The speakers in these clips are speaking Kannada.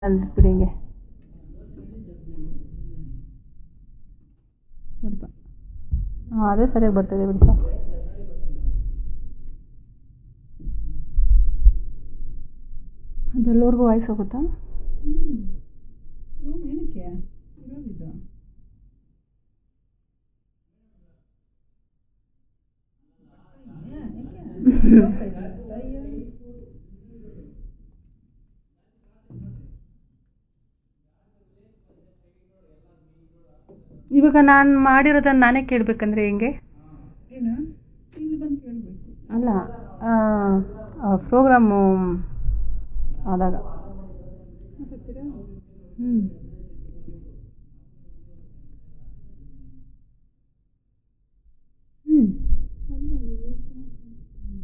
ಅಲ್ಲಿ ಬಿಡಿ ಹಿಂಗೆ ಸ್ವಲ್ಪ ಹಾಂ ಅದೇ ಸರಿಯಾಗಿ ಬರ್ತಾಯಿದೆ ಬಿಡಿ ಸಾಕು ಅದೆಲ್ಲವರೆಗೂ ವಾಯ್ಸ್ ಹೋಗುತ್ತಾ ರೂಮ್ ಏನಕ್ಕೆ ಇರೋದಿದ್ದು ಇವಾಗ ನಾನು ಮಾಡಿರೋದನ್ನು ನಾನೇ ಕೇಳಬೇಕಂದ್ರೆ ಹೆಂಗೆ ಏನು ಇಲ್ಲಿ ಬಂದು ಕೇಳಬೇಕು ಅಲ್ಲ ಪ್ರೋಗ್ರಾಮು ಆದಾಗ ಮಾತಾಡ್ತೀರಾ ಹ್ಞೂ ಹ್ಞೂ ಅಲ್ಲ ಇದು ಚೆನ್ನಾಗಿ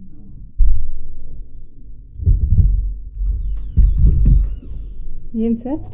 ಏನು ಸರ್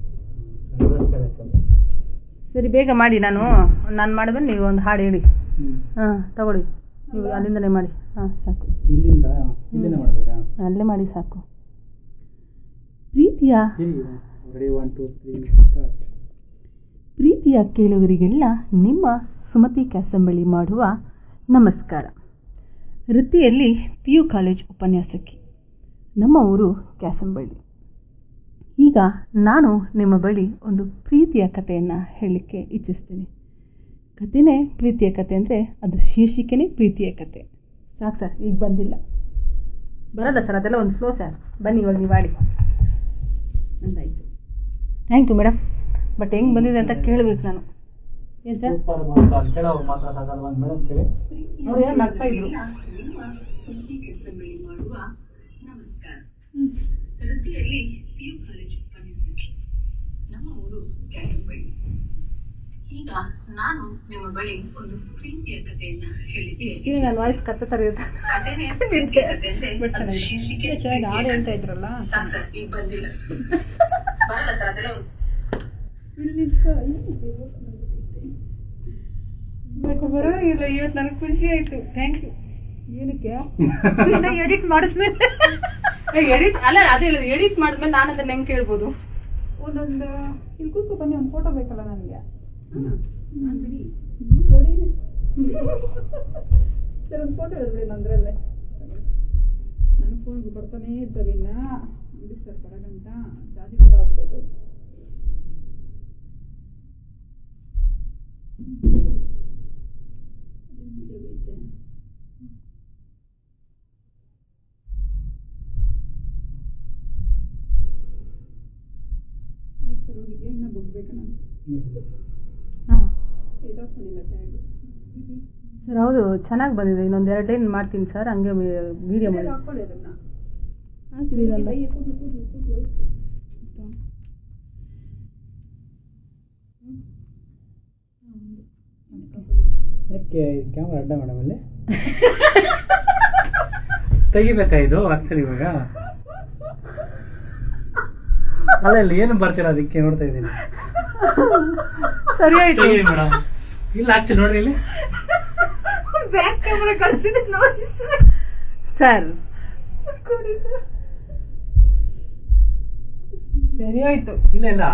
ಸರಿ ಬೇಗ ಮಾಡಿ ನಾನು ನಾನು ಮಾಡಿದ್ರೆ ನೀವು ಒಂದು ಹಾಡು ಹೇಳಿ ಹಾಂ ತಗೊಳ್ಳಿ ನೀವು ಅಲ್ಲಿಂದನೇ ಮಾಡಿ ಹಾಂ ಸಾಕು ಇಲ್ಲಿಂದ ಇಲ್ಲಿಂದ ಮಾಡಬೇಕಾ ಅಲ್ಲೇ ಮಾಡಿ ಸಾಕು ಪ್ರೀತಿಯ ready one two three start ಪ್ರೀತಿಯ ಕೇಳುಗರಿಗೆಲ್ಲ ನಿಮ್ಮ ಸುಮತಿ ಕ್ಯಾಸಂಬಳಿ ಮಾಡುವ ನಮಸ್ಕಾರ ವೃತ್ತಿಯಲ್ಲಿ ಪಿ ಯು ಕಾಲೇಜ್ ಉಪನ್ಯಾಸಕಿ ನಮ್ಮ ಊರು ಕ್ಯಾಸಂಬಳ್ಳಿ ಈಗ ನಾನು ನಿಮ್ಮ ಬಳಿ ಒಂದು ಪ್ರೀತಿಯ ಕಥೆಯನ್ನು ಹೇಳಲಿಕ್ಕೆ ಇಚ್ಛಿಸ್ತೀನಿ ಕಥೆನೇ ಪ್ರೀತಿಯ ಕತೆ ಅಂದರೆ ಅದು ಶೀರ್ಷಿಕೆನೇ ಪ್ರೀತಿಯ ಕತೆ ಸಾಕು ಸರ್ ಈಗ ಬಂದಿಲ್ಲ ಬರಲ್ಲ ಸರ್ ಅದೆಲ್ಲ ಒಂದು ಫ್ಲೋ ಸರ್ ಬನ್ನಿ ಇವಾಗ ನೀವು ಮಾಡಿ ನಂದಾಯಿತು ಥ್ಯಾಂಕ್ ಯು ಮೇಡಮ್ ಬಟ್ ಹೆಂಗೆ ಬಂದಿದೆ ಅಂತ ಕೇಳಬೇಕು ನಾನು ಏನು ಸರ್ ಸೂಪರ್ ಬಂತು ಅಲ್ಲಿ ಕೇಳೋ ಮಾತ್ರ ಸಾಕಲ್ಲ ಒಂದು ಮೇಡಮ್ ಕೇಳಿ ಅವ್ರು ಏನೋ ನಗ್ತಾ ಇದ್ರು ಸುದ್ದಿ ಕೆಲಸ ಮಾಡುವ ನಮಸ್ಕಾರ ವೃತ್ತಿಯಲ್ಲಿ ಪಿಯು ಕಾಲೇಜು ಉಪನ್ಯಾಸಕಿ ನಮ್ಮ ಊರು ಕ್ಯಾಸಂಬಳ್ಳಿ ಈಗ ನಾನು ನಿಮ್ಮ ಬಳಿ ಒಂದು ಪ್ರೀತಿಯ ಕಥೆಯನ್ನ ಹೇಳಿಕ್ಕೆ ಈಗ ನನ್ನ ವಾಯ್ಸ್ ಕತ್ತೆ ಥರ ಇರುತ್ತೆ ಕಥೆನೇ ಪ್ರೀತಿಯ ಕಥೆ ಅಂದ್ರೆ ಅದು ಶೀರ್ಷಿಕೆ ಚೆನ್ನಾಗಿ ಹಾಡು ಪ್ರೀತಿಯ ಹೇಳ್ತಾ ಕಥೆ. ಇದ್ರಲ್ಲ ಸಾಕ್ ಸರ್ ಈಗ ಬಂದಿಲ್ಲ ಬರಲ್ಲ ಸರ್ ಅದೆಲ್ಲ ಒಂದು ಇಲ್ಲಿ ನಿಂತ್ಕೊ ಏನಕ್ಕೆ ಓಪನ್ ಬರೋ ಇಲ್ಲ ಇವತ್ತು ನನಗೆ ಖುಷಿ ಆಯಿತು ಥ್ಯಾಂಕ್ ಯು ಏನಕ್ಕೆ ಎಡಿಟ್ ಮಾಡಿದ್ಮೇಲೆ ಎಡಿಟ್ ಅಲ್ಲ ಅದೇ ಹೇಳಿದ್ರು ಎಡಿಟ್ ಮಾಡಿದ್ಮೇಲೆ ನಾನು ಅದನ್ನ ಹೆಂಗೆ ಕೇಳ್ಬೋದು ಒಂದೊಂದು ಇಲ್ಲಿ ಕೂತ್ಕೊ ಬನ್ನಿ ಒಂದು ಫೋಟೋ ಬೇಕಲ್ಲ ನನಗೆ ಸರ್ ಒಂದು ಫೋಟೋ ಹಿಡಿದ್ಬಿಡಿ ನಂದ್ರಲ್ಲೇ ನನ್ನ ಫೋನ್ಗೆ ಬರ್ತಾನೆ ಇರ್ತವೆ ಇನ್ನ ಅಂಗಡಿ ಸರ್ ಬರಗಂಟ ಜಾತಿ ಕೂಡ ಆಗ್ಬಿಟ್ಟೈತೆ ಅವ್ರಿಗೆ. ಅದೇನ್ video ಐತೆ? ಆಯ್ತು ಸರ್ ಹೋಗಿದ್ಯಾ ಇನ್ನ ಬಗ್ಬೇಕಾ ನಾನು ಹಾಂ ಇದಾಕೊಂಡಿಲ್ಲ ಟ್ಯಾಗ್ ಸರ್ ಹೌದು ಚೆನ್ನಾಗಿ ಬಂದಿದೆ ಇನ್ನೊಂದು ಎರಡು ಲೈನ್ ಮಾಡ್ತೀನಿ ಸರ್ ಹಂಗೆ ವಿಡಿಯೋ ಮಾಡಿ ಹಾಕೊಳ್ಳಿ ಅದನ್ನ ಹಾಕಿದ್ದೀರಲ್ಲ ಕೈ ಕೂದಲು ಕೂದಲು ಕೂದಲು ಹೋಯ್ತು ಆಯ್ತಾ? ಹ್ಮ್. ಹ್ಮ್. ಹಾಕ್ಕೊಬಿಡಿ. ಯಾಕೆ ಕ್ಯಾಮ್ರಾ ಅಡ್ಡ ಮೇಡಮ್ ಅಲ್ಲಿ ತೆಗಿಬೇಕಾ ಇದು ಆಕ್ಚುಲಿ ಇವಾಗ ಅಲ್ಲ ಇಲ್ಲಿ ಏನು ಬರ್ತೀರಾ ಅದಕ್ಕೆ ನೋಡ್ತಾ ಇದ್ದೀನಿ ಸರಿ ಆಯ್ತು ತೆಗೀರಿ ಮೇಡಮ್ ಇಲ್ಲ ಆಕ್ಚುಲಿ ನೋಡ್ರಿ ಇಲ್ಲಿ ಬ್ಯಾಕ್ ಕ್ಯಾಮ್ರಾ ಕಳಿಸಿದೆ ನೋಡಿ ಸರ್ ಕೊಡಿ ಸರ್ ಸರಿ ಹೋಯ್ತು ಇಲ್ಲ ಇಲ್ಲ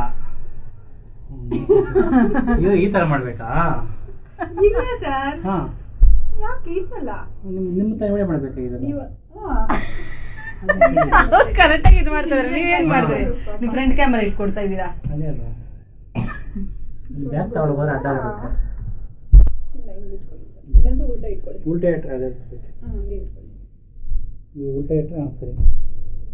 ಅಯ್ಯೋ ಈ ತರ ಮಾಡ್ಬೇಕಾ ಇಲ್ಲ ಸರ್ ಹಾ ಯಾಕೆ ಇಲ್ಲಲ್ಲ ನಿಮ್ ನಿಮ್ಮ ತರ ವಿಡಿಯೋ ಮಾಡ್ಬೇಕಾ ಇದನ್ನ ನೀವು ಹಾ ಕರೆಕ್ಟಾಗಿ ಇದು ಮಾಡ್ತಿದ್ರೆ ನೀವೇನು ಮಾಡಿದ್ರಿ ನೀವು ಫ್ರಂಟ್ ಕ್ಯಾಮ್ರಾ ಇಟ್ಕೊಡ್ತಾ ಇದ್ದೀರಾ ಅದೇ ಅಲ್ವಾ ಬ್ಯಾಗ್ ತಗೊಳ್ಳೋ ಬರೋ ಅಡ್ಡ ಮಾಡ್ಬೇಕಾ ಇಲ್ಲ ಹಿಂಗೆ ಇಟ್ಕೊಳ್ಳಿ ಸರ್ ಇಲ್ಲಾಂದ್ರೆ ಉಲ್ಟಾ ಇಟ್ಕೊಳ್ಳಿ ಉಲ್ಟಾ ಇಟ್ರೆ ಅದೇ ಹಾಂ ಹಂಗೆ ಇಟ್ಕೊಳ್ಳಿ ನೀವು ಉಲ್ಟಾ ಇಟ್ರೆ ಹಾಂ ಸರಿ